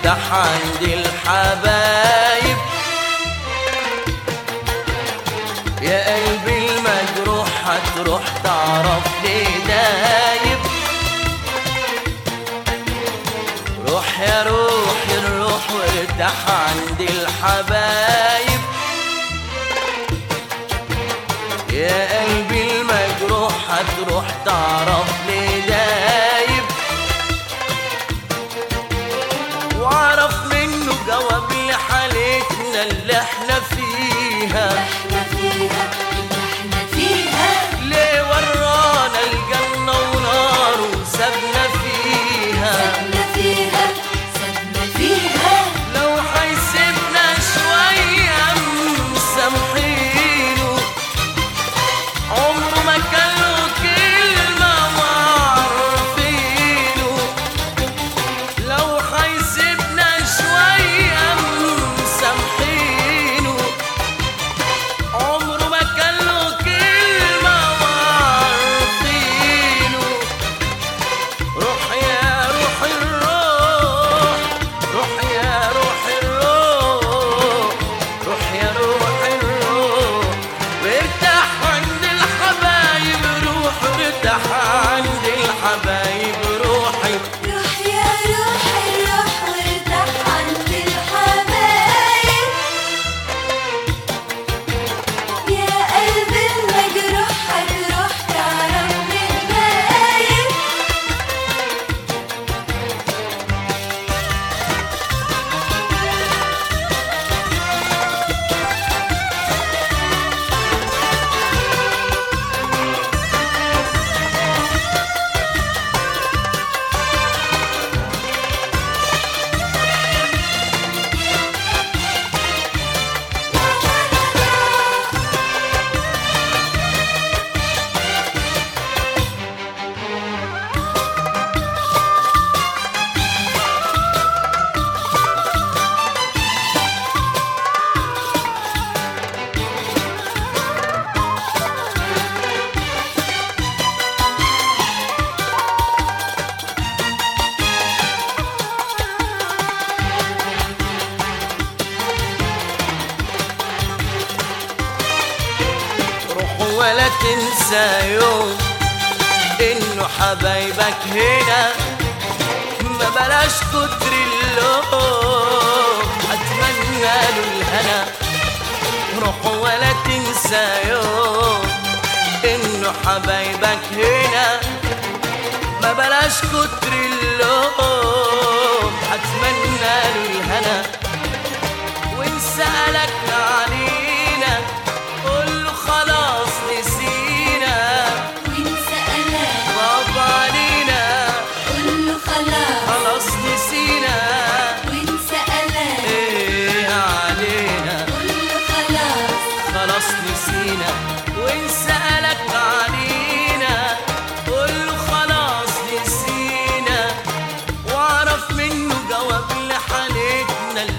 وارتاح عند الحبايب يا قلبي المجروح هتروح تعرف ليه دايب روح يا روح الروح وارتاح عند الحبايب يا قلبي المجروح هتروح تعرف ليه دايب واعرف منه جواب لحالتنا اللي احنا فيها احنا فيها احنا فيها ليه ورانا الجنة ونار وسابنا فيها سبنا فيها سبنا فيها لو هيسيبنا شوية مسامحينه عمره ما كان له كلمة وعارفينه لو هيسيبنا شوية مسامحينه عمره ما كان له كلمة وعارفينه روح يا روح الروح روح يا روح الروح روح يا روح الروح وارتاح عند الحبايب روح وارتاح عند الحبايب روحي روح يا روح الروح وارتاح عند الحبايب يا قلب المجروح هتروح تعرف من غايب روح ولا تنسى يوم انه حبايبك هنا ما بلاش كتر اللوم اتمنى له الهنا روح ولا تنسى يوم انه حبايبك هنا ما بلاش كتر اللوم اتمنى له الهنا وان سألك علينا قول له خلاص نسينا وين سألك غاب علينا قول له خلاص خلاص نسينا وين سألك ايه علينا قول له خلاص خلاص نسينا وان سألك علينا قول له خلاص نسينا واعرف منه جواب لحالتنا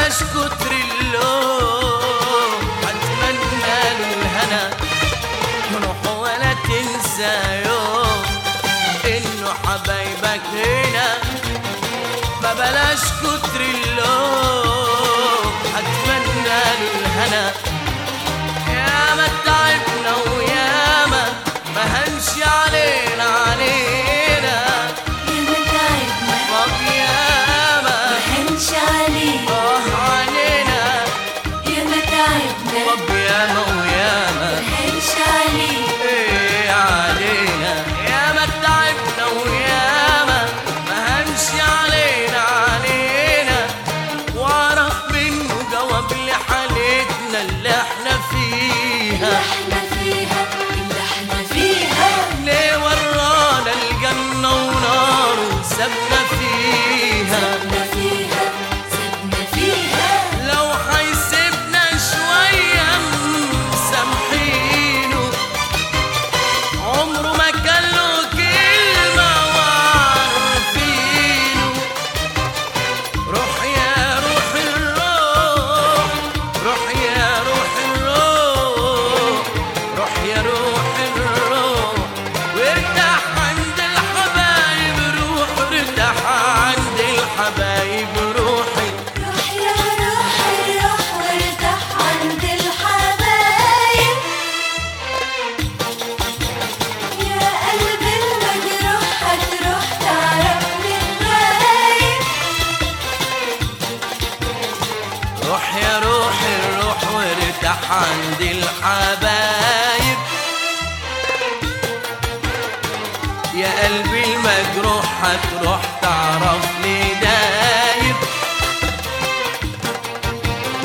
بلاش كتر اللوم هتمنى له الهنا روح ولا تنسى يوم انه حبايبك هنا ما بلاش كتر اللوم هتمنى له الهنا ياما تعبنا وياما ما هنش علينا علينا ياما تعبنا طب ياما ما هنش علينا اه علينا ياما تعبنا طب ياما وياما ما هنش علينا ايه علينا ياما تعبنا وياما ما هنش علينا علينا واعرف منه جواب لحالتنا اللي احنا اللي فيها احنا فيها اللي احنا فيها ليه ورانا الجنة ونار وسابنا فيها سبنا فيها سبنا فيها لو هيسيبنا شوية مسامحينه عمره ما كان له كلمة وعارفينه روح يا روح الروح روح يا روح الروح روح يا روح الروح وارتاح عند الحبايب روح ارتاح عند الحبايب روحي روح يا روحي روح وارتاح عند الحبايب يا قلبي المجروح هتروح تعرف من غايب روح يا روح الروح وارتاح عند الحبايب يا قلبي المجروح هتروح تعرف لي دايب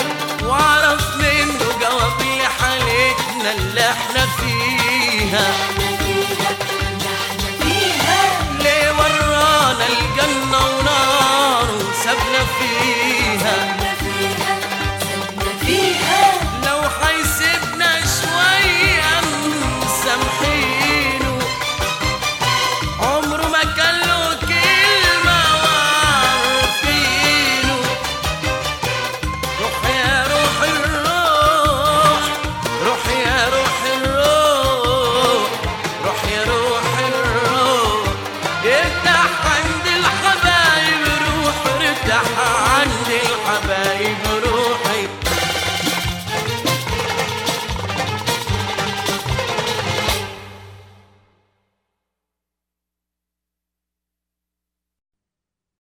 واعرف منه جواب لحالتنا اللي احنا فيها